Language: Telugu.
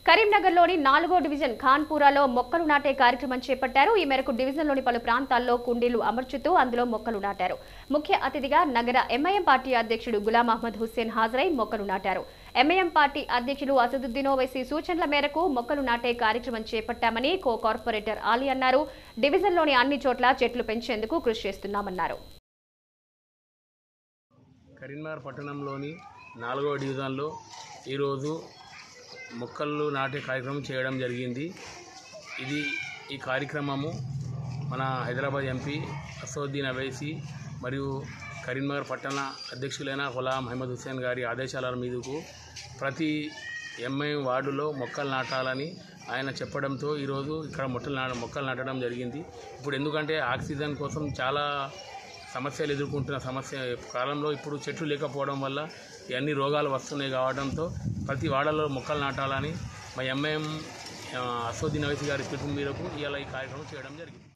కరీంనగర్లోని నాలుగో డివిజన్ ఖాన్పూరాలో మొక్కలు నాటే కార్యక్రమం చేపట్టారు ఈ మేరకు డివిజన్లోని పలు ప్రాంతాల్లో కుండీలు అమర్చుతూ అందులో మొక్కలు నాటారు ముఖ్య అతిథిగా నగర ఎంఐఎం పార్టీ అధ్యక్షుడు గులాం అహ్మద్ హుస్సేన్ హాజరై మొక్కలు నాటారు ఎంఐఎం పార్టీ అధ్యక్షులు అసదుద్దీన్ ఓవైసీ సూచనల మేరకు మొక్కలు నాటే కార్యక్రమం చేపట్టామని కో కార్పొరేటర్ ఆలీ అన్నారు డివిజన్లోని అన్ని చోట్ల చెట్లు పెంచేందుకు కృషి చేస్తున్నామన్నారు కరీంనగర్ పట్టణంలోని నాలుగవ డివిజన్లో ఈరోజు మొక్కలు నాటే కార్యక్రమం చేయడం జరిగింది ఇది ఈ కార్యక్రమము మన హైదరాబాద్ ఎంపీ అసదుద్దీన్ అవైసీ మరియు కరీంనగర్ పట్టణ అధ్యక్షులైన గులాం అహ్మద్ హుస్సేన్ గారి ఆదేశాల మీదకు ప్రతి ఎంఐ వార్డులో మొక్కలు నాటాలని ఆయన చెప్పడంతో ఈరోజు ఇక్కడ మొక్కలు నాట మొక్కలు నాటడం జరిగింది ఇప్పుడు ఎందుకంటే ఆక్సిజన్ కోసం చాలా సమస్యలు ఎదుర్కొంటున్న సమస్య కాలంలో ఇప్పుడు చెట్లు లేకపోవడం వల్ల ఇవన్నీ రోగాలు వస్తున్నాయి కావడంతో ప్రతి వాడలో మొక్కలు నాటాలని మా ఎంఐఎం అసోద్దీన్ అవైసీ గారి పిలుపు మేరకు ఇవాళ ఈ కార్యక్రమం చేయడం జరిగింది